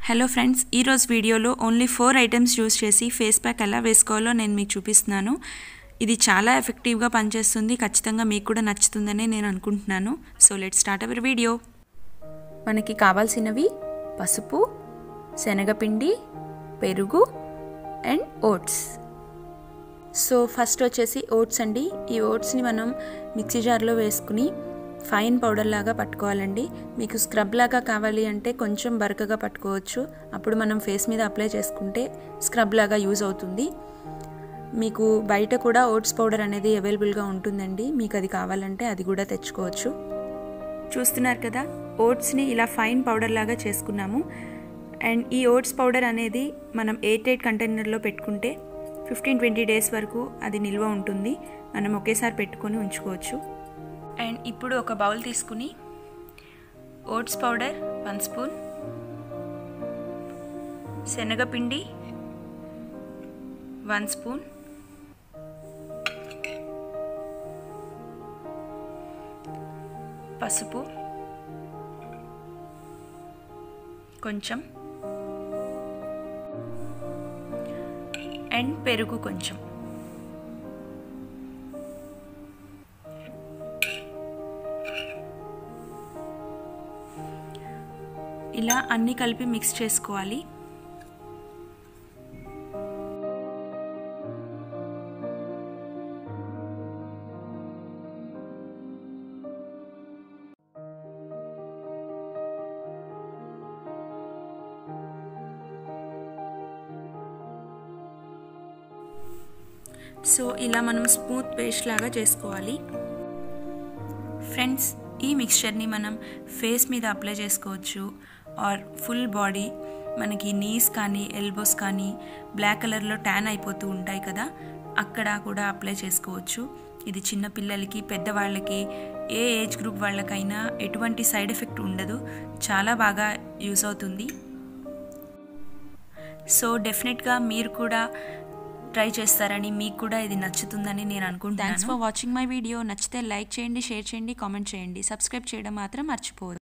hello friends ఈరోజు వీడియోలో only four items use చేసి ఫేస్ ప్యాక్ ఎలా వేసుకోవాలో నేను మీకు చూపిస్తున్నాను ఇది చాలా ఎఫెక్టివ్గా పనిచేస్తుంది ఖచ్చితంగా మీకు కూడా నచ్చుతుందని నేను అనుకుంటున్నాను so let start our video మనకి కావాల్సినవి పసుపు శనగపిండి పెరుగు అండ్ ఓట్స్ సో ఫస్ట్ వచ్చేసి ఓట్స్ అండి ఈ ఓట్స్ని మనం మిక్సీ జార్లో వేసుకుని ఫైన్ పౌడర్ లాగా పట్టుకోవాలండి మీకు స్క్రబ్ లాగా కావాలి అంటే కొంచెం బరకగా పట్టుకోవచ్చు అప్పుడు మనం ఫేస్ మీద అప్లై చేసుకుంటే స్క్రబ్ లాగా యూజ్ అవుతుంది మీకు బయట కూడా ఓట్స్ పౌడర్ అనేది అవైలబుల్గా ఉంటుందండి మీకు అది కావాలంటే అది కూడా తెచ్చుకోవచ్చు చూస్తున్నారు కదా ఓట్స్ని ఇలా ఫైన్ పౌడర్ లాగా చేసుకున్నాము అండ్ ఈ ఓట్స్ పౌడర్ అనేది మనం ఎయిట్ ఎయిట్ కంటైనర్లో పెట్టుకుంటే ఫిఫ్టీన్ ట్వంటీ డేస్ వరకు అది నిల్వ ఉంటుంది మనం ఒకేసారి పెట్టుకొని ఉంచుకోవచ్చు అండ్ ఇప్పుడు ఒక బౌల్ తీసుకుని ఓట్స్ పౌడర్ వన్ స్పూన్ శనగపిండి వన్ స్పూన్ పసుపు కొంచెం అండ్ పెరుగు కొంచెం ఇలా అన్నీ కలిపి మిక్స్ చేసుకోవాలి సో ఇలా మనం స్మూత్ పేస్ట్ లాగా చేసుకోవాలి ఫ్రెండ్స్ ఈ మిక్స్చర్ని మనం ఫేస్ మీద అప్లై చేసుకోవచ్చు ఆర్ ఫుల్ బాడీ మనకి నీస్ కానీ ఎల్బోస్ కానీ బ్లాక్ కలర్లో ట్యాన్ అయిపోతూ ఉంటాయి కదా అక్కడ కూడా అప్లై చేసుకోవచ్చు ఇది చిన్న పిల్లలకి పెద్దవాళ్ళకి ఏ ఏజ్ గ్రూప్ వాళ్ళకైనా ఎటువంటి సైడ్ ఎఫెక్ట్ ఉండదు చాలా బాగా యూస్ అవుతుంది సో డెఫినెట్గా మీరు కూడా ట్రై చేస్తారని మీకు కూడా ఇది నచ్చుతుందని నేను అనుకుంటున్నాను thanks for watching my video నచ్చితే లైక్ చేయండి షేర్ చేయండి కామెంట్ చేయండి సబ్స్క్రైబ్ చేయడం మాత్రం మర్చిపోవద్దు